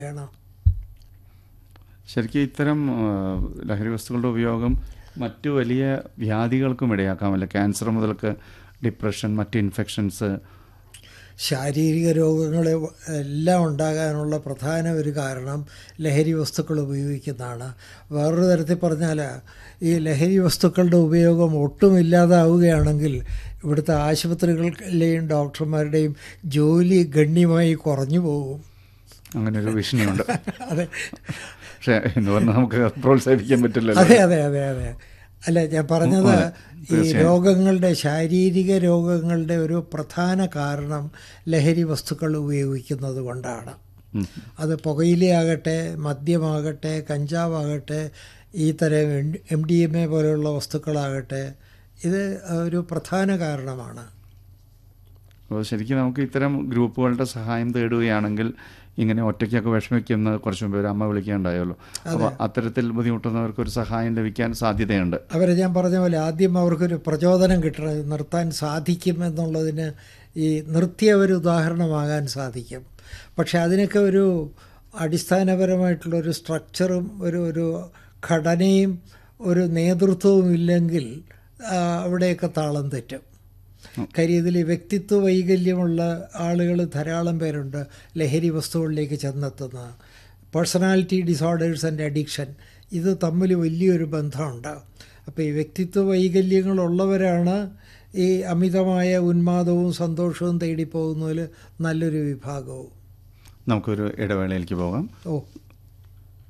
വേണം ശരിക്കും ഇത്തരം ആ, ലഹരി വസ്തുക്കളുടെ ഉപയോഗം മറ്റു വലിയ വ്യാധികൾക്കും ഇടയാക്കാമല്ലോ ക്യാൻസർ മുതൽക്ക് ഡിപ്രഷൻ മറ്റ് ഇൻഫെക്ഷൻസ് ശാരീരിക രോഗങ്ങൾ എല്ലാം ഉണ്ടാകാനുള്ള പ്രധാന ഒരു കാരണം ലഹരി വസ്തുക്കൾ ഉപയോഗിക്കുന്നതാണ് വേറൊരു തരത്തിൽ പറഞ്ഞാൽ ഈ ലഹരി വസ്തുക്കളുടെ ഉപയോഗം ഒട്ടും ഇല്ലാതാവുകയാണെങ്കിൽ ഇവിടുത്തെ ആശുപത്രികളിലെയും ഡോക്ടർമാരുടെയും ജോലി ഗണ്യമായി കുറഞ്ഞു പോകും അങ്ങനെ ഒരു ഭീഷണിയുണ്ട് അതെ പക്ഷേ എന്ന് പറഞ്ഞാൽ നമുക്ക് പ്രോത്സാഹിപ്പിക്കാൻ പറ്റില്ലല്ലോ അതെ അതെ അതെ അതെ അല്ല ഞാൻ പറഞ്ഞത് അതെ, ഈ രോഗങ്ങളുടെ ശാരീരിക രോഗങ്ങളുടെ ഒരു പ്രധാന കാരണം ലഹരി വസ്തുക്കൾ ഉപയോഗിക്കുന്നത് കൊണ്ടാണ് ഉം. അത് പുകയിലയാകട്ടെ മദ്യമാകട്ടെ കഞ്ചാവാകട്ടെ ഈ തരം എം ഡി എം എ പോലെയുള്ള വസ്തുക്കളാകട്ടെ ഇത് ഒരു പ്രധാന കാരണമാണ് അപ്പോൾ ശരിക്കും നമുക്ക് ഇത്തരം ഗ്രൂപ്പുകളുടെ സഹായം തേടുകയാണെങ്കിൽ ഇങ്ങനെ ഒറ്റയ്ക്കൊക്കെ വിഷമിക്കുന്ന കുറച്ച് മുമ്പ് ഒരു അമ്മ വിളിക്കുകയുണ്ടായല്ലോ അപ്പോൾ അത്തരത്തിൽ ബുദ്ധിമുട്ടുന്നവർക്ക് ഒരു സഹായം ലഭിക്കാൻ സാധ്യതയുണ്ട് അവരെ ഞാൻ പറഞ്ഞ പോലെ ആദ്യം അവർക്കൊരു പ്രചോദനം കിട്ടണം ഇത് നിർത്താൻ സാധിക്കും എന്നുള്ളതിന് ഈ നിർത്തിയ ഒരു ഉദാഹരണമാകാൻ സാധിക്കും പക്ഷെ അതിനൊക്കെ ഒരു അടിസ്ഥാനപരമായിട്ടുള്ള ഒരു സ്ട്രക്ചറും ഒരു ഒരു ഘടനയും ഒരു നേതൃത്വവും ഇല്ലെങ്കിൽ ആ, അവിടെയൊക്കെ താളം തെറ്റും കാര്യം ഇതിൽ വ്യക്തിത്വ വൈകല്യമുള്ള ആളുകൾ ധാരാളം പേരുണ്ട് ലഹരി വസ്തുക്കളിലേക്ക് ചെന്നെത്തുന്ന പേഴ്സണാലിറ്റി ഡിസോർഡേഴ്സ് ആൻഡ് അഡിക്ഷൻ ഇത് തമ്മിൽ വലിയൊരു ബന്ധമുണ്ട് അപ്പോൾ ഈ വ്യക്തിത്വ വൈകല്യങ്ങളുള്ളവരാണ് ഈ അമിതമായ ഉന്മാദവും സന്തോഷവും തേടി പോകുന്നതിൽ നല്ലൊരു വിഭാഗവും നമുക്കൊരു ഇടവേളയിലേക്ക് പോകാം ഓ